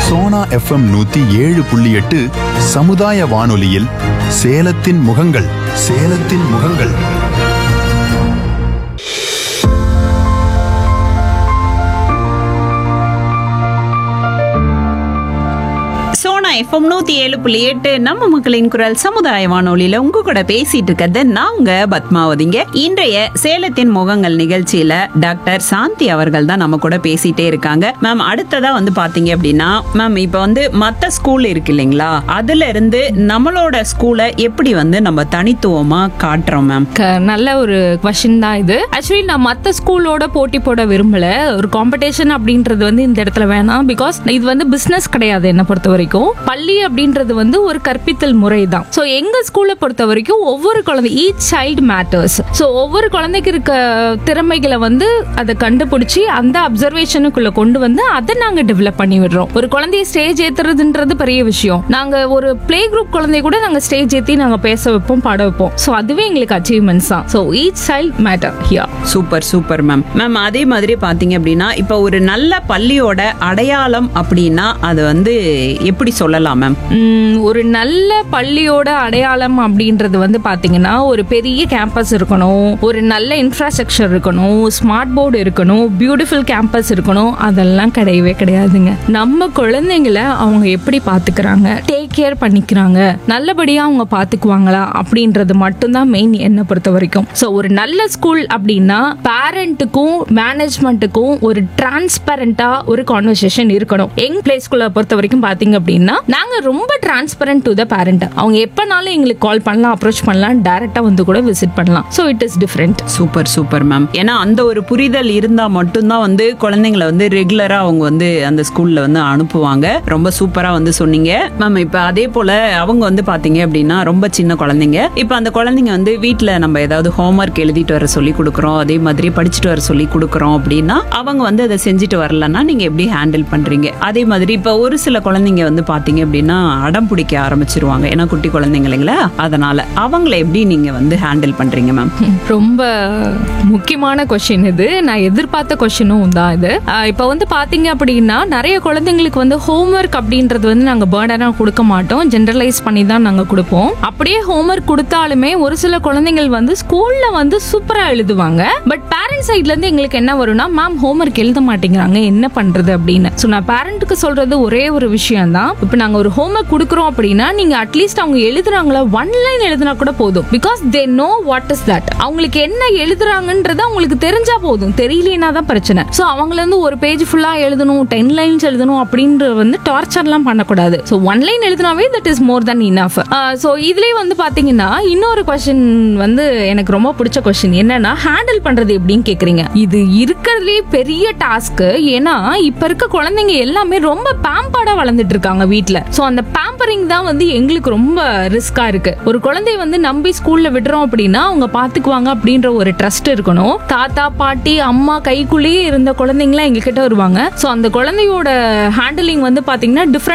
Sona FM நூத்தி ஏழு புள்ளி எட்டு சமுதாய வானொலியில் சேலத்தின் முகங்கள் சேலத்தின் முகங்கள் சோனா எஃப்எம் நூத்தி ஏழு புள்ளி எட்டு நம்ம மக்களின் குரல் சமுதாய வானொலியில உங்க கூட பேசிட்டு இருக்கிறது நான் உங்க பத்மாவதிங்க இன்றைய சேலத்தின் முகங்கள் நிகழ்ச்சியில டாக்டர் சாந்தி அவர்கள் தான் நம்ம கூட பேசிட்டே இருக்காங்க மேம் அடுத்ததா வந்து பாத்தீங்க அப்படின்னா மேம் இப்ப வந்து மத்த ஸ்கூல் இருக்கு இல்லைங்களா அதுல இருந்து நம்மளோட ஸ்கூலை எப்படி வந்து நம்ம தனித்துவமா காட்டுறோம் மேம் க- நல்ல ஒரு கொஷின் தான் இது ஆக்சுவலி நான் மற்ற ஸ்கூலோட போட்டி போட விரும்பல ஒரு காம்படிஷன் அப்படின்றது வந்து இந்த இடத்துல வேணாம் பிகாஸ் இது வந்து பிசினஸ் கிடையாது என்ன பொறுத்த வரைக்கும் பள்ளி அப்படின்றது வந்து ஒரு கற்பித்தல் முறை தான் ஸோ எங்க ஸ்கூலை பொறுத்த வரைக்கும் ஒவ்வொரு குழந்தை ஈச் சைல்டு மேட்டர்ஸ் ஸோ ஒவ்வொரு குழந்தைக்கு இருக்க திறமைகளை வந்து அதை கண்டுபிடிச்சி அந்த அப்சர்வேஷனுக்குள்ள கொண்டு வந்து அதை நாங்க டெவலப் பண்ணி விடுறோம் ஒரு குழந்தைய ஸ்டேஜ் ஏத்துறதுன்றது பெரிய விஷயம் நாங்க ஒரு பிளே குரூப் குழந்தைய கூட நாங்க ஸ்டேஜ் ஏத்தி நாங்க பேச வைப்போம் பாட வைப்போம் ஸோ அதுவே எங்களுக்கு அச்சீவ்மெண்ட்ஸ் தான் so each child matter here super super ma'am ma'am அதே மாதிரி பாத்தீங்க அப்படின்னா இப்ப ஒரு நல்ல பள்ளியோட அடையாளம் அப்படின்னா அது வந்து எப்படி சொல்லலாம் மேம் ஒரு நல்ல பள்ளியோட அடையாளம் அப்படின்றது வந்து பாத்தீங்கன்னா ஒரு பெரிய கேம்பஸ் இருக்கணும் ஒரு நல்ல இன்ஃப்ராஸ்ட்ரக்சர் இருக்கணும் ஸ்மார்ட் போர்டு இருக்கணும் பியூட்டிஃபுல் கேம்பஸ் இருக்கணும் அதெல்லாம் கிடையவே கிடையாதுங்க நம்ம குழந்தைங்கள அவங்க எப்படி பாத்துக்கிறாங்க டேக் கேர் பண்ணிக்கிறாங்க நல்லபடியா அவங்க பாத்துக்குவாங்களா அப்படின்றது மட்டும்தான் மெயின் என்னை பொறுத்த வரைக்கும் ஸோ ஒரு நல்ல ஸ்கூல் அப்படின்னா பேரண்ட்டுக்கும் மேனேஜ்மெண்ட்டுக்கும் ஒரு டிரான்ஸ்பரண்டா ஒரு கான்வர்சேஷன் இருக்கணும் எங் பிளே ஸ்கூலை பொறுத்த வரைக்கும் பாத்தீங்க அப்படின்னா நாங்க ரொம்ப டிரான்ஸ்பரண்ட் டு த பேரண்ட் அவங்க எப்பனாலும் எங்களுக்கு கால் பண்ணலாம் அப்ரோச் பண்ணலாம் டைரக்டா வந்து கூட விசிட் பண்ணலாம் so it is different super super ma'am ஏன்னா அந்த ஒரு புரிதல் இருந்தா மட்டும்தான் வந்து குழந்தைங்களை வந்து ரெகுலரா அவங்க வந்து அந்த ஸ்கூல்ல வந்து அனுப்புவாங்க ரொம்ப சூப்பரா வந்து சொன்னீங்க மேம் இப்ப அதே போல அவங்க வந்து பாத்தீங்க அப்படின்னா ரொம்ப சின்ன குழந்தைங்க இப்ப அந்த குழந்தைங்க வந்து வீட்ல நம்ம ஏதாவது ஹோம்ஒர்க் எழுதிட்டு வர சொல்லி கொடுக்குறோம் அதே மாதிரி படிச்சுட்டு வர சொல்லி கொடுக்குறோம் அப்படின்னா அவங்க வந்து அதை செஞ்சுட்டு வரலன்னா நீங்க எப்படி ஹேண்டில் பண்றீங்க அதே மாதிரி இப்ப ஒரு சில குழந்தைங்க வந்து பாத்தீங்க அப்படின்னா அடம் பிடிக்க ஆரம்பிச்சிருவாங்க ஏன்னா குட்டி குழந்தைங்க இல்லைங்களா அதனால அவங்கள எப்படி நீங்க வந்து ஹேண்டில் பண்றீங்க மேம் ரொம்ப முக்கியமான கொஷின் இது நான் எதிர்பார்த்த கொஷினும் தான் இது ஆஹ் இப்போ வந்து பாத்தீங்க அப்படின்னா நிறைய குழந்தைங்களுக்கு வந்து ஹோம்ஒர்க் அப்படின்றது வந்து நாங்க பேர்டனா கொடுக்க மாட்டோம் ஜென்ரலைஸ் பண்ணி தான் நாங்க கொடுப்போம் அப்படியே ஹோம்ஒர்க் கொடுத்தாலுமே ஒரு சில குழந்தைகள் வந்து ஸ்கூல்ல வந்து சூப்பரா எழுதுவாங்க பட் பேரண்ட் சைட்ல இருந்து எங்களுக்கு என்ன வரும்னா மேம் ஹோம்ஒர்க் எழுத மாட்டேங்கிறாங்க என்ன பண்றது அப்படின்னு ஸோ நான் பேரண்ட்டுக்கு சொல்றது ஒரே ஒரு விஷயம் தான் இப்போ நாங்க ஒரு ஹோம்ஒர்க் கொடுக்குறோம் அப்படின்னா நீங்க அட்லீஸ்ட் அவங்க எழுதுறாங்களா ஒன் லைன் எழுதுனா கூட போதும் because they know what is that அவங்களுக்கு என்ன எழுதுறாங்கன்றது அவங்களுக்கு தெரிஞ்சா போதும் தெரியலனா தான் பிரச்சனை ஸோ அவங்கள வந்து ஒரு பேஜ் ஃபுல்லா எழுதணும் டென் லைன்ஸ் எழுதணும் அப்படின்ற வந்து டார்ச்சர்லாம் பண்ணக்கூடாது ஸோ ஒன் லைன் எழுதினாவே that is more than enough so இதுலயே வந்து பாத்தீங்கன்னா இன்னொரு கொஸ்டின் வந்து எனக்கு ரொம்ப பிடிச்ச கொஸ்டின் என்னன்னா ஹேண்டில் பண்றது எப்படின்னு கேக்குறீங்க இது இருக்கிறதுலே பெரிய டாஸ்க் ஏன்னா இப்ப இருக்க குழந்தைங்க எல்லாமே ரொம்ப பேம்பர்டா வளர்ந்துட்டு இருக்காங்க வீட்ல ஸோ அந்த பேம்பரிங் தான் வந்து எங்களுக்கு ரொம்ப ரிஸ்கா இருக்கு ஒரு குழந்தைய வந்து நம்பி ஸ்கூல்ல விடுறோம் அப்படின்னா அவங்க பாத்துக்குவாங்க அப்படின்ற ஒரு ட்ரஸ்ட் இருக்கணும் தாத்தா பாட்டி அம்மா கைக்குள்ளேயே இருந்த குழந்தைங்களாம் எங்ககிட்ட வருவாங்க ஸோ அந்த குழந்தையோட ஹேண்டிலிங் வந்து பாத்தீங்கன்னா டிஃப்ரெண்ட்